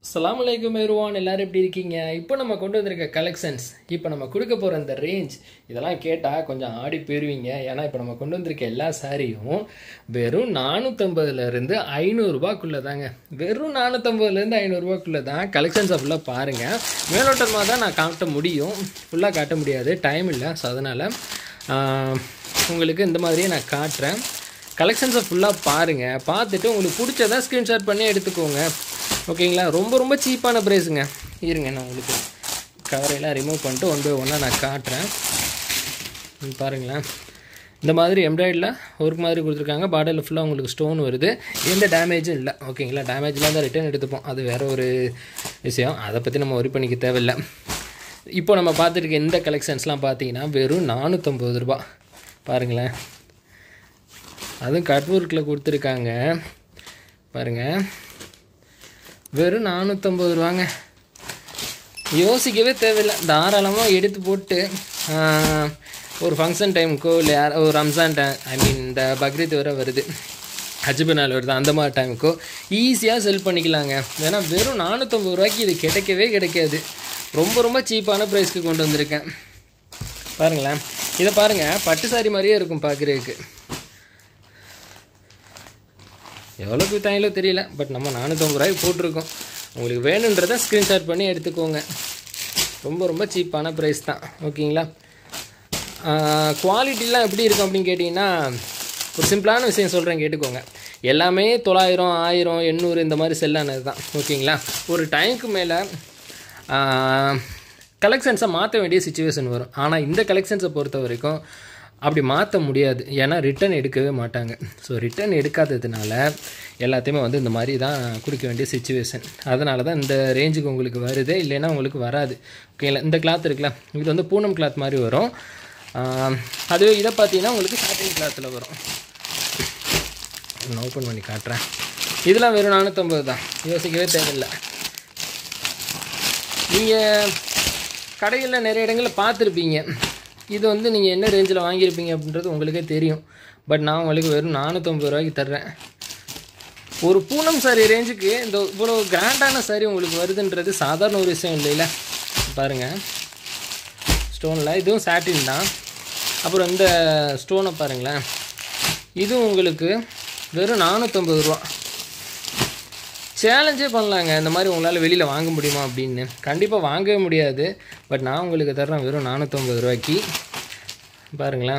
அஸ்ஸலாமு அலைக்கும் எருவான் எல்லாரும் எப்படி இருக்கீங்க இப்போ நம்ம கொண்டு வந்திருக்க கலெக்ஷன்ஸ் இப்போ நம்ம கொடுக்க போகிற இந்த ரேஞ்ச் இதெல்லாம் கேட்டால் கொஞ்சம் ஆடி போயிருவீங்க ஏன்னா இப்போ நம்ம கொண்டு வந்திருக்க எல்லா சாரியும் வெறும் நானூற்றம்பதுலேருந்து ஐநூறுரூபாக்குள்ளே தாங்க வெறும் நானூற்றம்பதுலேருந்து ஐநூறுரூபாக்குள்ளே தான் கலெக்ஷன்ஸை ஃபுல்லாக பாருங்கள் மேலோட்டமாக தான் நான் காட்ட முடியும் ஃபுல்லாக காட்ட முடியாது டைம் இல்லை ஸோ அதனால் உங்களுக்கு இந்த மாதிரியே நான் காட்டுறேன் கலெக்ஷன்ஸை ஃபுல்லாக பாருங்கள் பார்த்துட்டு உங்களுக்கு பிடிச்சதா ஸ்க்ரீன்ஷாட் பண்ணி எடுத்துக்கோங்க ஓகேங்களா ரொம்ப ரொம்ப சீப்பான ப்ரைஸுங்க இருங்க நான் உங்களுக்கு கவரையெல்லாம் ரிமூவ் பண்ணிட்டு ஒன் பை ஒன்னாக நான் காட்டுறேன் ம், பாருங்களேன் இந்த மாதிரி எம்ப்ராய்டில் ஒர்க் மாதிரி கொடுத்துருக்காங்க பாடியில் ஃபுல்லாக உங்களுக்கு ஸ்டோன் வருது எந்த டேமேஜும் இல்லை ஓகேங்களா டேமேஜ்லாம் தான் ரிட்டர்ன் எடுத்துப்போம் அது வேற ஒரு விஷயம் அதை பற்றி நம்ம ஒரி பண்ணிக்க தேவையில்லை இப்போ நம்ம பார்த்துருக்க இந்த கலெக்ஷன்ஸ்லாம் பார்த்தீங்கன்னா வெறும் நானூற்றம்பது ரூபா பாருங்களேன் அதுவும் கட் ஒர்க்கில் கொடுத்துருக்காங்க பாருங்கள் வெறும் நானூற்றம்பது ரூபாங்க யோசிக்கவே தேவையில்லை தாராளமாக எடுத்து போட்டு ஆஹ், ஒரு ஃபங்க்ஷன் டைமுக்கோ இல்லை யார் ஒரு ரம்ஜான் டைம் ஐ மீன் இந்த பக்ரீத் வர வருது ஹஜ்பு நாள் வருது அந்த மாதிரி டைமுக்கோ ஈஸியாக செல் பண்ணிக்கலாங்க ஏன்னா வெறும் நானூற்றம்பது ரூபாய்க்கு இது கிடைக்கவே கிடைக்காது ரொம்ப ரொம்ப சீப்பான ப்ரைஸ்க்கு கொண்டு வந்திருக்கேன் பாருங்களேன் இதை பாருங்கள் பட்டு சாரி மாதிரியே இருக்கும் பார்க்குறதுக்கு எவ்வளோக்கு வித்தாங்களோ தெரியல பட் நம்ம நானூற்றம்பது ரூபாய்க்கு போட்டிருக்கோம் உங்களுக்கு வேணுன்றதை ஸ்க்ரீன்ஷாட் பண்ணி எடுத்துக்கோங்க ரொம்ப ரொம்ப சீப்பான ப்ரைஸ் தான் ஓகேங்களா குவாலிட்டிலாம் எப்படி இருக்கும் அப்படின்னு கேட்டிங்கன்னா ஒரு சிம்பிளான விஷயம் சொல்கிறேன் கேட்டுக்கோங்க எல்லாமே தொள்ளாயிரம் ஆயிரம் எண்ணூறு இந்த மாதிரி செல்லானது தான் ஓகேங்களா ஒரு டைமுக்கு மேலே கலெக்ஷன்ஸை மாற்ற வேண்டிய சுச்சுவேஷன் வரும் ஆனால் இந்த கலெக்ஷன்ஸை பொறுத்த வரைக்கும் அப்படி மாற்ற முடியாது ஏன்னா ரிட்டர்ன் எடுக்கவே மாட்டாங்க ஸோ ரிட்டர்ன் எடுக்காததுனால எல்லாத்தையுமே வந்து இந்த மாதிரி தான் கொடுக்க வேண்டிய சுச்சுவேஷன் அதனால தான் இந்த ரேஞ்சுக்கு உங்களுக்கு வருது இல்லைன்னா உங்களுக்கு வராது ஓகேங்களா இந்த கிளாத் இருக்குல்ல இது வந்து பூனம் கிளாத் மாதிரி வரும் ஆஹ் அதுவே இதை பார்த்தீங்கன்னா உங்களுக்கு சாட்டின் கிளாத்தில் வரும் நான் ஓப்பன் பண்ணி காட்டுறேன் இதெல்லாம் வெறும் நானூற்றம்பது தான் யோசிக்கவே தேவையில்லை நீங்கள் கடைகளில் நிறைய இடங்களில் பார்த்துருப்பீங்க இது வந்து நீங்கள் என்ன ரேஞ்சில் வாங்கியிருப்பீங்க அப்படின்றது உங்களுக்கே தெரியும் பட் நான் உங்களுக்கு வெறும் நானூற்றம்பது ரூபாய்க்கு தர்றேன் ஒரு பூனம் சாரி ரேஞ்சுக்கு இந்த இவ்வளோ கிராண்டான சாரி உங்களுக்கு வருதுன்றது சாதாரண ஒரு விஷயம் இல்லைல்ல பாருங்கள் ஸ்டோனில் இதுவும் சாட்டின் தான் அப்புறம் இந்த ஸ்டோனை பாருங்களேன் இதுவும் உங்களுக்கு வெறும் நானூற்றம்பது ரூபா சேலஞ்சே பண்ணலாங்க இந்த மாதிரி உங்களால் வெளியில் வாங்க முடியுமா அப்படின்னு கண்டிப்பாக வாங்கவே முடியாது பட் நான் உங்களுக்கு தர்றேன் வெறும் நானூற்றம்பது ரூபாய்க்கு பாருங்களேன்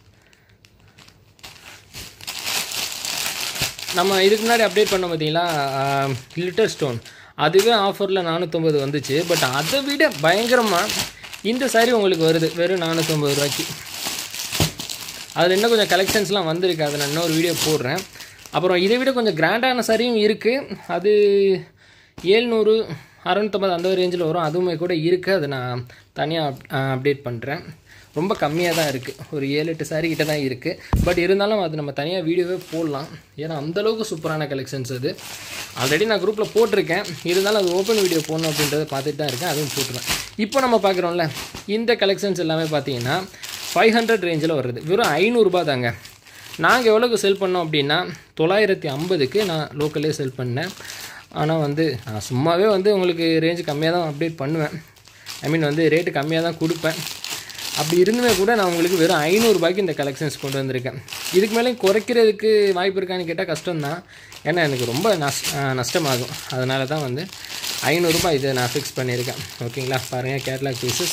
நம்ம இதுக்கு முன்னாடி அப்டேட் பண்ண பார்த்தீங்களா லிட்டர் ஸ்டோன் அதுவே ஆஃபரில் நானூற்றம்பது வந்துச்சு பட் அதை விட பயங்கரமாக இந்த சாரி உங்களுக்கு வருது வெறும் நானூற்றம்பது ரூபாய்க்கு அதில் இன்னும் கொஞ்சம் கலெக்ஷன்ஸ்லாம் வந்திருக்கு அதை நான் இன்னொரு வீடியோ போடுறேன் அப்புறம் இதை விட கொஞ்சம் கிராண்டான சாரியும் இருக்குது அது ஏழ்நூறு அறநூற்றம்பது அந்த ரேஞ்சில் வரும் அதுவுமே கூட இருக்குது அதை நான் தனியாக அப்டேட் பண்ணுறேன் ரொம்ப கம்மியாக தான் இருக்குது ஒரு ஏழு எட்டு சாரி கிட்ட தான் இருக்குது பட் இருந்தாலும் அது நம்ம தனியாக வீடியோவே போடலாம் ஏன்னா அந்தளவுக்கு சூப்பரான கலெக்ஷன்ஸ் அது ஆல்ரெடி நான் குரூப்பில் போட்டிருக்கேன் இருந்தாலும் அது ஓப்பன் வீடியோ போடணும் அப்படின்றத பார்த்துட்டு தான் இருக்கேன் அதுவும் போட்டுருவேன் இப்போ நம்ம பார்க்குறோம்ல இந்த கலெக்ஷன்ஸ் எல்லாமே பார்த்தீங்கன்னா ஃபைவ் ஹண்ட்ரட் ரேஞ்சில் வருது வெறும் ஐநூறுரூபா தாங்க நாங்கள் எவ்வளோக்கு செல் பண்ணோம் அப்படின்னா தொள்ளாயிரத்தி ஐம்பதுக்கு நான் லோக்கல்லே செல் பண்ணேன் ஆனால் வந்து நான் சும்மாவே வந்து உங்களுக்கு ரேஞ்சு கம்மியாக தான் அப்டேட் பண்ணுவேன் ஐ மீன் வந்து ரேட்டு கம்மியாக தான் கொடுப்பேன் அப்படி இருந்துமே கூட நான் உங்களுக்கு வெறும் ஐநூறுரூபாய்க்கு இந்த கலெக்ஷன்ஸ் கொண்டு வந்திருக்கேன் இதுக்கு மேலே குறைக்கிறதுக்கு வாய்ப்பு இருக்கான்னு கேட்டால் கஷ்டம்தான் ஏன்னா எனக்கு ரொம்ப நஷ் நஷ்டமாகும் அதனால தான் வந்து ஐநூறுரூபா இதை நான் ஃபிக்ஸ் பண்ணியிருக்கேன் ஓகேங்களா பாருங்கள் கேட்லாக் பீசஸ்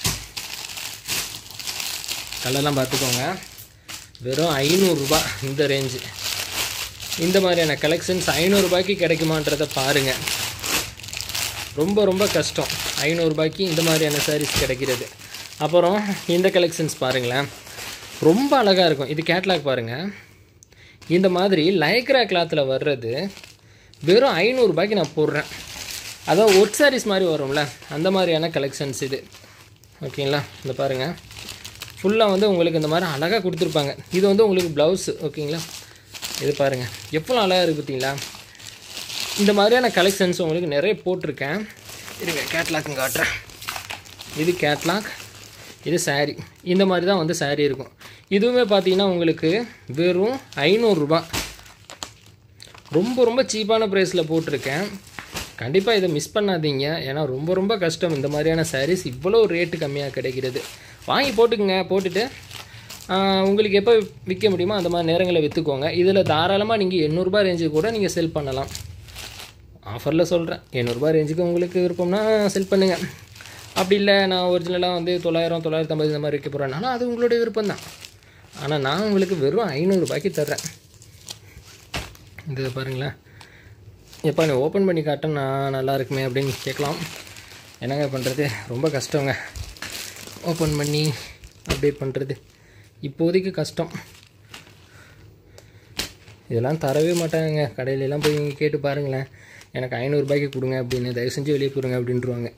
கலர்லாம் பார்த்துக்கோங்க வெறும் ஐநூறுரூபா இந்த ரேஞ்சு இந்த மாதிரியான கலெக்ஷன்ஸ் ஐநூறுரூபாய்க்கு கிடைக்குமான்றதை பாருங்கள் ரொம்ப ரொம்ப கஷ்டம் ஐநூறுரூபாய்க்கு இந்த மாதிரியான சாரீஸ் கிடைக்கிறது அப்புறம் இந்த கலெக்ஷன்ஸ் பாருங்களேன் ரொம்ப அழகாக இருக்கும் இது கேட்லாக் பாருங்கள் இந்த மாதிரி லைக்ரா கிளாத்தில் வர்றது வெறும் ஐநூறுரூபாய்க்கு நான் போடுறேன் அதான் ஒர்க் சாரீஸ் மாதிரி வரும்ல அந்த மாதிரியான கலெக்ஷன்ஸ் இது ஓகேங்களா இந்த பாருங்கள் ஃபுல்லாக வந்து உங்களுக்கு இந்த மாதிரி அழகாக கொடுத்துருப்பாங்க இது வந்து உங்களுக்கு ப்ளவுஸு ஓகேங்களா இது பாருங்கள் எவ்வளோ அழகாக இருக்குது பார்த்தீங்களா இந்த மாதிரியான கலெக்ஷன்ஸ் உங்களுக்கு நிறைய போட்டிருக்கேன் இருங்க கேட்லாக்கும் காட்டுறேன் இது கேட்லாக் இது saree இந்த மாதிரி தான் வந்து saree இருக்கும் இதுவுமே பார்த்தீங்கன்னா உங்களுக்கு வெறும் ஐநூறுரூபா ரொம்ப ரொம்ப சீப்பான ப்ரைஸில் போட்டிருக்கேன் கண்டிப்பாக இதை மிஸ் பண்ணாதீங்க ஏன்னா ரொம்ப ரொம்ப கஷ்டம் இந்த மாதிரியான sarees இவ்வளோ ரேட்டு கம்மியாக கிடைக்கிறது வாங்கி போட்டுக்குங்க போட்டுட்டு ஆஹ், உங்களுக்கு எப்போ விற்க முடியுமோ அந்த மாதிரி நேரங்களில் விற்றுக்கோங்க இதில் தாராளமாக நீங்கள் எண்ணூறுபா ரேஞ்சுக்கு கூட நீங்கள் செல் பண்ணலாம் ஆஃபரில் சொல்கிறேன் எண்ணூறுபா ரேஞ்சுக்கு உங்களுக்கு விருப்பம்னா செல் பண்ணுங்கள் அப்படி இல்லை நான் ஒரிஜினலாக வந்து தொள்ளாயிரம் தொள்ளாயிரத்தி ஐம்பது இந்த மாதிரி விற்க போகிறேன்னா அது உங்களுடைய விருப்பம் தான் ஆனால் நான் உங்களுக்கு வெறும் ஐநூறுரூபாய்க்கு தர்றேன் இது பாருங்களேன் எப்போ நீ ஓப்பன் பண்ணி காட்ட நான் நல்லா இருக்குமே அப்படின்னு கேட்கலாம் என்னங்க பண்ணுறது ரொம்ப கஷ்டங்க ஓப்பன் பண்ணி அப்டேட் பண்ணுறது இப்போதைக்கு கஷ்டம் இதெல்லாம் தரவே மாட்டாங்க கடையிலலாம் போய் நீங்கள் கேட்டு பாருங்களேன் எனக்கு ஐநூறுரூபாய்க்கு கொடுங்க அப்படின்னு தயவு செஞ்சு வெளியே போடுங்க அப்படின்ட்டுருவாங்க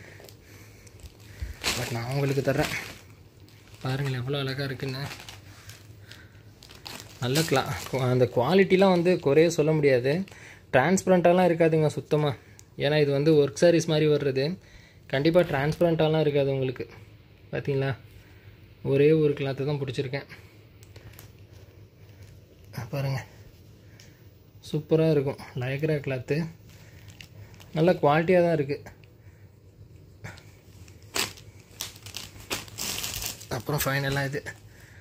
பட் நான் உங்களுக்கு தர்றேன் பாருங்களேன் எவ்வளோ அழகாக இருக்குன்னு நல்ல கிளா அந்த குவாலிட்டிலாம் வந்து குறைய சொல்ல முடியாது டிரான்ஸ்பரண்ட்டாலாம் இருக்காதுங்க சுத்தமாக ஏன்னா இது வந்து ஒர்க் சாரீஸ் மாதிரி வர்றது கண்டிப்பாக டிரான்ஸ்பரண்ட்டாலாம் இருக்காது உங்களுக்கு பார்த்தீங்களா ஒரே ஒரு கிளாத்து தான் பிடிச்சிருக்கேன் பாருங்கள் சூப்பராக இருக்கும் லயக்ரா கிளாத்து நல்ல குவாலிட்டியாக தான் இருக்குது அப்புறம் ஃபைனலாக இது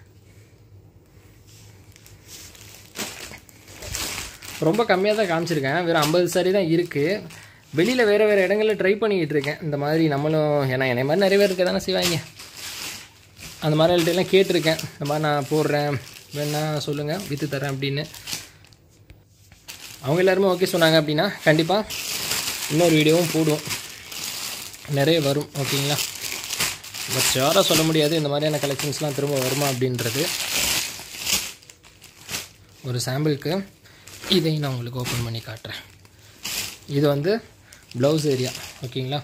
ரொம்ப கம்மியாக தான் காமிச்சிருக்கேன் வெறும் ஐம்பது சாரி தான் இருக்குது வெளியில் வேறு வேறு இடங்களில் ட்ரை பண்ணிக்கிட்டு இருக்கேன் இந்த மாதிரி நம்மளும் ஏன்னா என்னை மாதிரி நிறைய பேர் இருக்க தானே செய்வாங்க அந்த மாதிரி எல்லாம் கேட்டிருக்கேன் இந்த மாதிரி நான் போடுறேன் வேணா சொல்லுங்கள் விற்று தரேன் அப்படின்னு அவங்க எல்லாருமே ஓகே சொன்னாங்க அப்படின்னா கண்டிப்பாக இன்னொரு வீடியோவும் போடுவோம் நிறைய வரும் ஓகேங்களா பட் ஷியோராக சொல்ல முடியாது இந்த மாதிரியான கலெக்ஷன்ஸ்லாம் திரும்ப வருமா அப்படின்றது ஒரு சாம்பிளுக்கு இதையும் நான் உங்களுக்கு ஓப்பன் பண்ணி காட்டுறேன் இது வந்து ப்ளவுஸ் ஏரியா ஓகேங்களா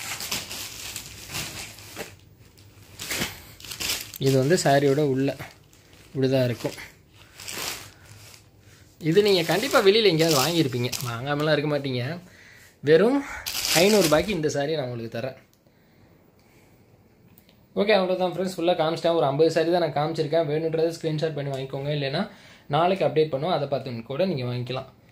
இது வந்து சாரியோட உள்ள இப்படிதான் இருக்கும் இது நீங்கள் கண்டிப்பாக வெளியில் எங்கேயாவது வாங்கியிருப்பீங்க வாங்காமலாம் இருக்க மாட்டீங்க வெறும் ஐநூறுரூபாய்க்கு இந்த சாரி நான் உங்களுக்கு தரேன் ஓகே அவ்வளோதான் ஃப்ரெண்ட்ஸ் ஃபுல்லாக காமிச்சிட்டேன் ஒரு ஐம்பது சாரி தான் நான் காமிச்சிருக்கேன் வேணுன்றதை ஸ்க்ரீன்ஷாட் பண்ணி வாங்கிக்கோங்க இல்லைன்னா நாளைக்கு அப்டேட் பண்ணுவோம் அதை பார்த்து கூட நீங்கள் வாங்கிக்கலாம்